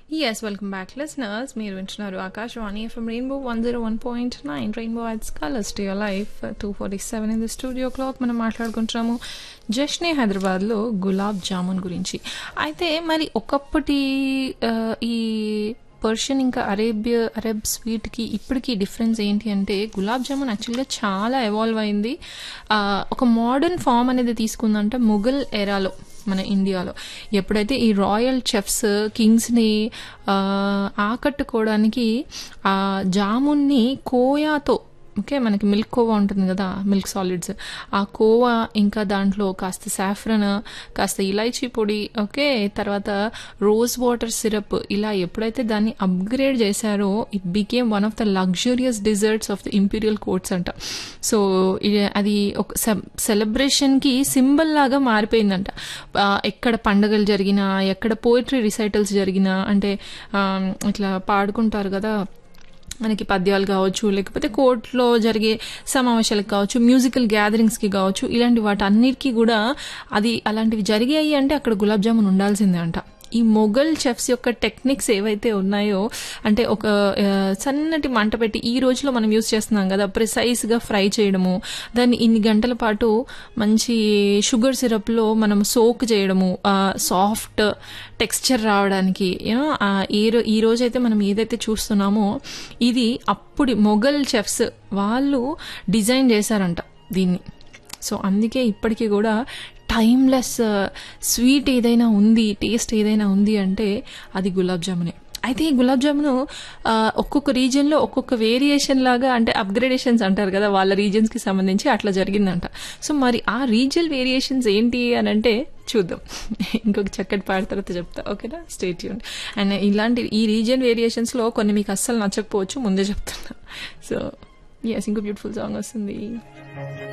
yes welcome back listeners మీరు వింటున్నారు Akashvani FM rainbow one zero one point nine rainbow adds colours to your life two forty seven in the studio clock మనం మాట్లాడుకుంటున్నాము జష్నే హైదరాబాద్లో గులాబ్ జామున్ గురించి అయితే మరి ఒకప్పటి ఆ, ఈ పర్షియన్ ఇంకా అరేబియా అరబ్ స్వీట్కి ఇప్పటికి డిఫరెన్స్ ఏంటి అంటే గులాబ్ జామున్ యాక్చువల్గా చాలా ఎవాల్వ్ అయింది ఆ, ఒక మోడర్న్ ఫామ్ అనేది తీసుకుందంటే ముఘల్ ఎరాలో మన ఇండియాలో ఎప్పుడైతే ఈ రాయల్ చెఫ్స్ కింగ్స్ని ఆ, ఆకట్టుకోవడానికి ఆ జామున్ని కోయాతో ఓకే మనకి మిల్క్ కోవా ఉంటుంది కదా మిల్క్ సాలిడ్స్ ఆ కోవా ఇంకా దాంట్లో కాస్త సాఫ్రన్ కాస్త ఇలాచీ పొడి ఓకే తర్వాత రోజ్ వాటర్ సిరప్ ఇలా ఎప్పుడైతే దాన్ని అప్గ్రేడ్ చేశారో it became one of the luxurious desserts of the imperial courts అంట సో ఇది- అది ఒక సెలబ్రేషన్కి సింబల్ లాగా మారిపోయిందంట ఆ, ఎక్కడ పండగలు జరిగినా ఎక్కడ పోయిటరీ రిసైటల్స్ జరిగినా అంటే ఆ, ఇట్లా పాడుకుంటారు కదా మనకి పద్యాలు కావచ్చు లేకపోతే కోర్టులో జరిగే సమావేశాలకు కావచ్చు మ్యూజికల్ గ్యాదరింగ్స్కి కావచ్చు ఇలాంటి వాటి అన్నిటికీ కూడా అది అలాంటివి జరిగాయి అంటే అక్కడ గులాబ్ జామున్ ఉండాల్సిందే అంట ఈ మొఘల్ చెఫ్స్ యొక్క టెక్నిక్స్ ఏవైతే ఉన్నాయో అంటే ఒక ఆ, సన్నటి మంట పెట్టి ఈ రోజులో మనం యూస్ చేస్తున్నాం కదా ప్రిసైజ్గా ఫ్రై చేయడము దాన్ని ఇన్ని గంటల పాటు మంచి షుగర్ సిరప్లో మనం సోక్ చేయడము సాఫ్ట్ టెక్స్చర్ రావడానికి యూనో ఏ రో ఈ రోజైతే మనం ఏదైతే చూస్తున్నామో ఇది అప్పుడు మొఘల్ చెఫ్స్ వాళ్ళు డిజైన్ చేశారంట దీన్ని సో అందుకే ఇప్పటికీ కూడా టైమ్లెస్ స్వీట్ ఏదైనా ఉంది టేస్ట్ ఏదైనా ఉంది అంటే అది గులాబ్ జామునే అయితే ఈ గులాబ్ జామును ఆ, ఒక్కొక్క రీజియన్లో ఒక్కొక్క వేరియేషన్ లాగా అంటే అప్గ్రేడేషన్స్ అంటారు కదా వాళ్ళ రీజియన్స్కి సంబంధించి అట్లా జరిగిందంట సో మరి ఆ రీజియల్ వేరియేషన్స్ ఏంటి అని అంటే చూద్దాం ఇంకొక చక్కటి పాట తర్వాత చెప్తా ఓకేనా స్టేట్ యూన్ అండ్ ఇలాంటి ఈ రీజియన్ వేరియేషన్స్లో కొన్ని మీకు అస్సలు నచ్చకపోవచ్చు ముందే చెప్తున్నా సో ఎస్ ఇంకో బ్యూటిఫుల్ సాంగ్ వస్తుంది